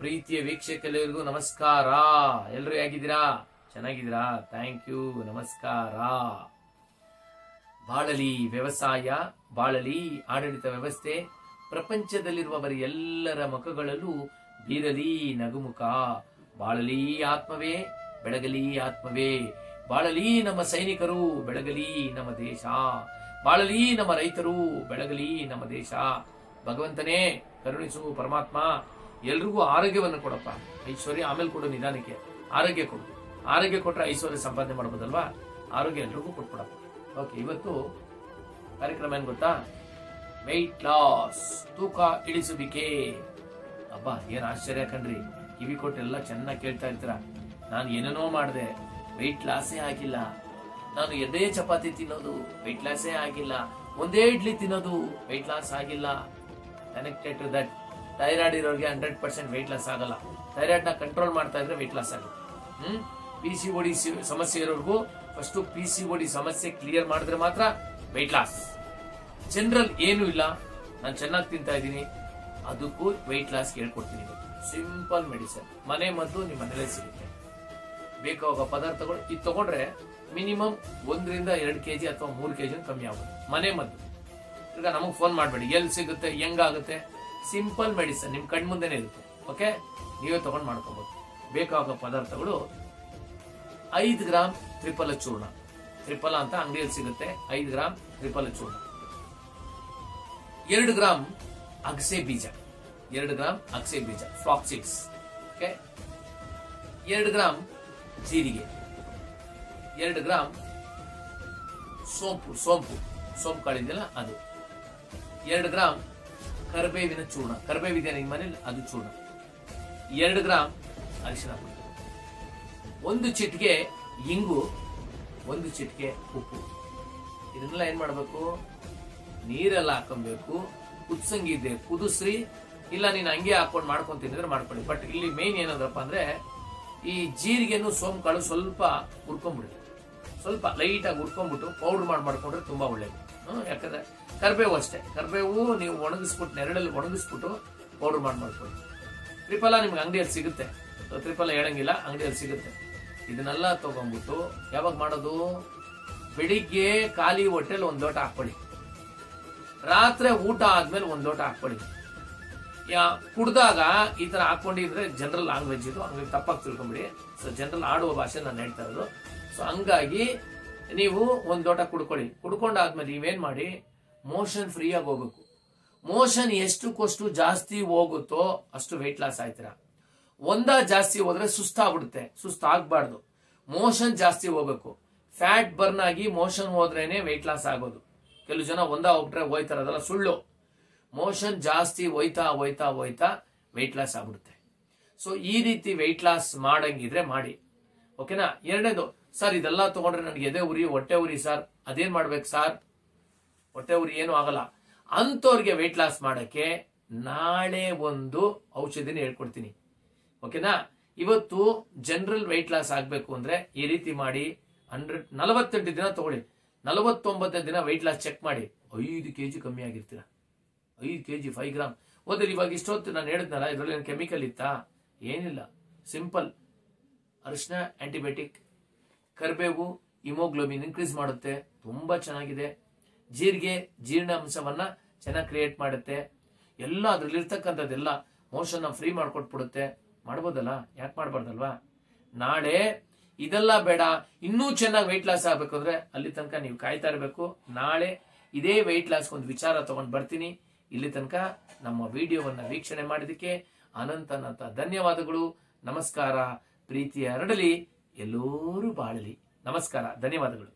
ಪ್ರೀತಿಯ ವೀಕ್ಷಕರಿಗೂ ನಮಸ್ಕಾರ ಎಲ್ರು ಹೇಗಿದ್ದೀರಾ ಚೆನ್ನಾಗಿದ್ದೀರಾ ಥ್ಯಾಂಕ್ ಯು ನಮಸ್ಕಾರ ಬಾಳಲಿ ವ್ಯವಸಾಯ ಬಾಳಲಿ ಆಡಳಿತ ವ್ಯವಸ್ಥೆ ಪ್ರಪಂಚದಲ್ಲಿರುವವರ ಎಲ್ಲರ ಮುಖಗಳಲ್ಲೂ ಬೀರಲಿ ನಗುಮುಖ ಬಾಳಲಿ ಆತ್ಮವೇ ಬೆಳಗಲಿ ಆತ್ಮವೇ ಬಾಳಲಿ ನಮ್ಮ ಸೈನಿಕರು ಬೆಳಗಲಿ ನಮ್ಮ ದೇಶ ಬಾಳಲಿ ನಮ್ಮ ರೈತರು ಬೆಳಗಲಿ ನಮ್ಮ ದೇಶ ಭಗವಂತನೇ ಕರುಣಿಸು ಪರಮಾತ್ಮ ಎಲ್ರಿಗೂ ಆರೋಗ್ಯವನ್ನು ಕೊಡಪ್ಪ ಐಶ್ವರ್ಯ ಆಮೇಲೆ ಕೊಡು ನಿಧಾನಕ್ಕೆ ಆರೋಗ್ಯ ಕೊಡು ಆರೋಗ್ಯ ಕೊಟ್ರೆ ಐಶ್ವರ್ಯ ಸಂಪಾದನೆ ಮಾಡ್ಬೋದಲ್ವಾ ಆರೋಗ್ಯ ಎಲ್ರಿಗೂ ಕೊಟ್ಬಿಡಪ್ಪ ಓಕೆ ಇವತ್ತು ಕಾರ್ಯಕ್ರಮ ಏನ್ ಗೊತ್ತಾ ವೆಯ್ಟ್ ಲಾಸ್ ತೂಕ ಇಳಿಸುವಿಕೆ ಅಬ್ಬ ಏನ್ ಆಶ್ಚರ್ಯ ಕಣ್ರಿ ಕಿವಿ ಕೊಟ್ಟೆಲ್ಲ ಚೆನ್ನಾಗಿ ಕೇಳ್ತಾ ಇರ್ತೀರ ನಾನು ಏನೇನೋ ಮಾಡಿದೆ ವೆಯ್ಟ್ ಲಾಸೇ ಆಗಿಲ್ಲ ನಾನು ಎದೆ ಚಪಾತಿ ತಿನ್ನೋದು ವೆಯ್ಟ್ ಲಾಸೇ ಆಗಿಲ್ಲ ಒಂದೇ ಇಡ್ಲಿ ತಿನ್ನೋದು ವೆಯ್ಟ್ ಲಾಸ್ ಆಗಿಲ್ಲ ಕನೆಕ್ಟೆಡ್ ಟು ದಟ್ ಥೈರಾಯ್ಡ್ ಇರೋರಿಗೆ ಹಂಡ್ರೆಡ್ ಪರ್ಸೆಂಟ್ ವೆಯ್ಟ್ ಲಾಸ್ ಆಗಲ್ಲ ಥೈರಾಯ್ಡ್ ನ ಕಂಟ್ರೋಲ್ ಮಾಡ್ತಾ ಇದ್ರೆ ವೆಯ್ಟ್ ಲಾಸ್ ಆಗುತ್ತೆ ಹ್ಮ್ ಪಿ ಸಿ ಓಡಿ ಸಮಸ್ಯೆ ಇರೋರ್ಗೂ ಫಸ್ಟ್ ಪಿ ಸಿ ಓಡಿ ಸಮಸ್ಯೆ ಕ್ಲಿಯರ್ ಮಾಡಿದ್ರೆ ಮಾತ್ರ ವೆಯ್ಟ್ ಲಾಸ್ ಜನರಲ್ ಏನು ಇಲ್ಲ ನಾನು ಚೆನ್ನಾಗಿ ತಿಂತಾ ಇದ್ದೀನಿ ಅದಕ್ಕೂ ವೆಯ್ಟ್ ಲಾಸ್ ಹೇಳ್ಕೊಡ್ತೀನಿ ಸಿಂಪಲ್ ಮೆಡಿಸಿನ್ ಮನೆ ಮದ್ದು ನಿಮ್ಮ ಮನೇಲೆ ಸಿಗುತ್ತೆ ಬೇಕಾಗುವ ಪದಾರ್ಥಗಳು ಇದು ತಗೊಂಡ್ರೆ ಮಿನಿಮಮ್ ಒಂದರಿಂದ ಎರಡು ಕೆಜಿ ಅಥವಾ ಮೂರು ಕೆಜಿ ಕಮ್ಮಿ ಆಗುತ್ತೆ ಮನೆ ಮದ್ದು ಈಗ ನಮಗೆ ಫೋನ್ ಮಾಡಬೇಡಿ ಎಲ್ಲಿ ಸಿಗುತ್ತೆ ಹೆಂಗಾಗುತ್ತೆ ಸಿಂಪಲ್ ಮೆಡಿಸನ್ ನಿಮ್ ಕಣ್ಮುಂದೆನೆ ಇರುತ್ತೆ ಓಕೆ ನೀವೇ ತಗೊಂಡ್ ಮಾಡ್ಕೋಬಹುದು ಬೇಕಾಗೋ ಪದಾರ್ಥಗಳು ಐದು ಗ್ರಾಮ್ ತ್ರಿಫಲ ಚೂರ್ಣ ತ್ರಿಫಲ ಅಂತ ಅಂಗಡಿಯಲ್ಲಿ ಸಿಗುತ್ತೆ ಐದು ಗ್ರಾಮ್ ತ್ರಿಫಲ ಚೂರ್ಣ ಎರಡು ಗ್ರಾಮ್ ಅಗಸೆ ಬೀಜ ಎರಡು ಗ್ರಾಮ್ ಅಗಸೆ ಬೀಜ ಫ್ಲಾಕ್ ಸೀಡ್ಸ್ ಓಕೆ ಎರಡು ಗ್ರಾಮ್ ಜೀರಿಗೆ ಎರಡು ಗ್ರಾಮ್ ಸೋಂಪು ಸೋಂಪು ಸೋಂಪು ಕಾಳಿದೆಯಲ್ಲ ಅದು ಎರಡು ಗ್ರಾಮ್ ಕರಿಬೇವಿನ ಚೂರ್ಣ ಕರಿಬೇವಿದೆ ನಿಮ್ಮ ಮನೇಲಿ ಅದು ಚೂರ್ಣ ಎರಡು ಗ್ರಾಮ್ ಅರಿಶಿನ ಪುಡಿ ಒಂದು ಚಿಟಿಕೆ ಇಂಗು ಒಂದು ಚಿಟಿಕೆ ಉಪ್ಪು ಇದನ್ನೆಲ್ಲ ಏನ್ ಮಾಡ್ಬೇಕು ನೀರೆಲ್ಲ ಹಾಕೊಬೇಕು ಕುದ್ಸಂಗಿದೆ ಕುದಿಸ್ರಿ ಇಲ್ಲ ನೀನ್ ಹಂಗೆ ಹಾಕೊಂಡು ಮಾಡ್ಕೊಂಡ್ ತಿಂದ್ರೆ ಮಾಡ್ಕೊಳ್ಳಿ ಬಟ್ ಇಲ್ಲಿ ಮೇನ್ ಏನಂದ್ರಪ್ಪ ಅಂದ್ರೆ ಈ ಜೀರಿಗೆನು ಸೋಂಕಾಳು ಸ್ವಲ್ಪ ಹುರ್ಕೊಂಡ್ಬಿಡಿ ಸ್ವಲ್ಪ ಲೈಟ್ ಆಗಿ ಹುರ್ಕೊಂಡ್ಬಿಟ್ಟು ಪೌಡರ್ ಮಾಡಿ ಮಾಡ್ಕೊಂಡ್ರೆ ತುಂಬಾ ಒಳ್ಳೇದು ಹ್ಮ್, ಯಾಕಂದ್ರೆ ಕರ್ಬೇವು ಅಷ್ಟೇ ಕರ್ಬೇವು ನೀವು ಒಣಗಿಸ್ಬಿಟ್ಟು ನೆರಳಲ್ಲಿ ಒಣಗಿಸ್ಬಿಟ್ಟು ಪೌಡರ್ ಮಾಡಿ ಮಾಡ್ಕೊಳ್ಳಿ ತ್ರಿಫಲ ನಿಮ್ಗೆ ಅಂಗಡಿಯಲ್ಲಿ ಸಿಗುತ್ತೆ ಸೊ ತ್ರಿಫಲ ಹೇಳಂಗಿಲ್ಲ ಅಂಗಡಿಯಲ್ಲಿ ಸಿಗುತ್ತೆ ಇದನ್ನೆಲ್ಲ ತಗೊಂಡ್ಬಿಟ್ಟು ಯಾವಾಗ ಮಾಡೋದು ಬೆಳಿಗ್ಗೆ ಖಾಲಿ ಹೊಟ್ಟೆಲಿ ಒಂದ್ ಲೋಟ ಹಾಕೊಳ್ಳಿ ರಾತ್ರಿ ಊಟ ಆದ್ಮೇಲೆ ಒಂದ್ ಲೋಟ ಹಾಕೊಳ್ಳಿ ಯಾ ಕುಡ್ದಾಗ ಈ ತರ ಹಾಕೊಂಡಿದ್ರೆ ಜನರಲ್ ಲ್ಯಾಂಗ್ವೇಜ್ ಇದು ಹಂಗಾಗಿ ತಪ್ಪಾಗಿ ತಿಳ್ಕೊಂಬಿಡಿ ಸೊ ಜನರಲ್ ಆಡುವ ಭಾಷೆ ನಾನು ಹೇಳ್ತಾ ಇರೋದು ಸೊ ಹಂಗಾಗಿ ನೀವು ಒಂದ್ ಲೋಟ ಕುಡ್ಕೊಳ್ಳಿ ಕುಡ್ಕೊಂಡಾದ್ಮೇಲೆ ನೀವೇನ್ ಮಾಡಿ ಮೋಷನ್ ಫ್ರೀ ಆಗಿ ಹೋಗ್ಬೇಕು ಮೋಷನ್ ಎಷ್ಟಕ್ಕಷ್ಟು ಜಾಸ್ತಿ ಹೋಗುತ್ತೋ ಅಷ್ಟು ವೆಯ್ಟ್ ಲಾಸ್ ಆಯ್ತೀರ ಒಂದ ಜಾಸ್ತಿ ಹೋದ್ರೆ ಸುಸ್ತಾಗ್ಬಿಡುತ್ತೆ ಸುಸ್ತಾಗ್ಬಾರ್ದು ಮೋಷನ್ ಜಾಸ್ತಿ ಹೋಗ್ಬೇಕು ಫ್ಯಾಟ್ ಬರ್ನ್ ಆಗಿ ಮೋಷನ್ ಹೋದ್ರೇನೆ ವೆಯ್ಟ್ ಲಾಸ್ ಆಗೋದು ಕೆಲವು ಜನ ಒಂದ ಹೋಗ್ಬಿಟ್ರೆ ಹೋಯ್ತಾರ ಅದೆಲ್ಲ ಸುಳ್ಳು ಮೋಷನ್ ಜಾಸ್ತಿ ಹೋಯ್ತಾ ಹೋಯ್ತಾ ಹೋಯ್ತಾ ವೆಯ್ಟ್ ಲಾಸ್ ಆಗ್ಬಿಡುತ್ತೆ ಸೊ ಈ ರೀತಿ ವೆಯ್ಟ್ ಲಾಸ್ ಮಾಡಂಗಿದ್ರೆ ಮಾಡಿ ಓಕೆನಾ ಎರಡನೇದು ಸರ್ ಇದೆಲ್ಲ ತಗೊಂಡ್ರೆ ನನಗೆ ಎದೆ ಉರಿ ಹೊಟ್ಟೆ ಉರಿ ಸರ್ ಅದೇನ್ ಮಾಡ್ಬೇಕು ಸರ್ ಹೊಟ್ಟೆ ಉರಿ ಏನು ಆಗಲ್ಲ ಅಂತವ್ರಿಗೆ ವೆಯ್ಟ್ ಲಾಸ್ ಮಾಡಕ್ಕೆ ನಾಳೆ ಒಂದು ಔಷಧಿನ ಹೇಳ್ಕೊಡ್ತೀನಿ ಓಕೆನಾ ಇವತ್ತು ಜನರಲ್ ವೆಯ್ಟ್ ಲಾಸ್ ಆಗ್ಬೇಕು ಅಂದ್ರೆ ಈ ರೀತಿ ಮಾಡಿ ಹಂಡ್ರೆಡ್ ನಲವತ್ತೆಂಟು ದಿನ ತಗೊಳ್ಳಿ ನಲವತ್ತೊಂಬತ್ತನೇ ದಿನ ವೆಯ್ಟ್ ಲಾಸ್ ಚೆಕ್ ಮಾಡಿ ಐದು ಕೆಜಿ ಕಮ್ಮಿ ಆಗಿರ್ತೀರ ಐದು ಕೆಜಿ ಫೈವ್ ಗ್ರಾಮ್ ಹೋದ್ರೆ ಇವಾಗ ಇಷ್ಟೊತ್ತು ನಾನು ಹೇಳಿದ್ನಲ್ಲ ಇದರಲ್ಲಿ ಕೆಮಿಕಲ್ ಇತ್ತಾ ಏನಿಲ್ಲ ಸಿಂಪಲ್ ಅರಿಶಿನ ಆಂಟಿಬಯೋಟಿಕ್ ಕರಿಬೇವು ಇಮೋಗ್ಲೋಬಿನ್ ಇನ್ಕ್ರೀಸ್ ಮಾಡುತ್ತೆ ತುಂಬಾ ಚೆನ್ನಾಗಿದೆ ಜೀರಿಗೆ ಜೀರ್ಣಾಂಶವನ್ನ ಚೆನ್ನಾಗಿ ಕ್ರಿಯೇಟ್ ಮಾಡುತ್ತೆ ಎಲ್ಲ ಅದ್ರಲ್ಲಿ ಇರ್ತಕ್ಕಂಥದ್ದೆಲ್ಲ ಮೋಷನ್ ಫ್ರೀ ಮಾಡ್ಕೊಟ್ಬಿಡುತ್ತೆ ಮಾಡ್ಬೋದಲ್ಲ ಯಾಕೆ ಮಾಡ್ಬಾರ್ದಲ್ವಾ ನಾಳೆ ಇದೆಲ್ಲ ಬೇಡ ಇನ್ನೂ ಚೆನ್ನಾಗಿ ವೆಯ್ಟ್ ಲಾಸ್ ಆಗ್ಬೇಕು ಅಂದ್ರೆ ಅಲ್ಲಿ ತನಕ ನೀವು ಕಾಯ್ತಾ ಇರಬೇಕು ನಾಳೆ ಇದೇ ವೆಯ್ಟ್ ಲಾಸ್ ಒಂದು ವಿಚಾರ ತಗೊಂಡ್ ಬರ್ತೀನಿ ಇಲ್ಲಿ ತನಕ ನಮ್ಮ ವಿಡಿಯೋವನ್ನ ವೀಕ್ಷಣೆ ಮಾಡಿದಕ್ಕೆ ಅನಂತ ಅನಂತ ಧನ್ಯವಾದಗಳು ನಮಸ್ಕಾರ ಪ್ರೀತಿಯ ಹರಡಲಿ ಎಲ್ಲರೂ ಬಾಳಲಿ ನಮಸ್ಕಾರ ಧನ್ಯವಾದಗಳು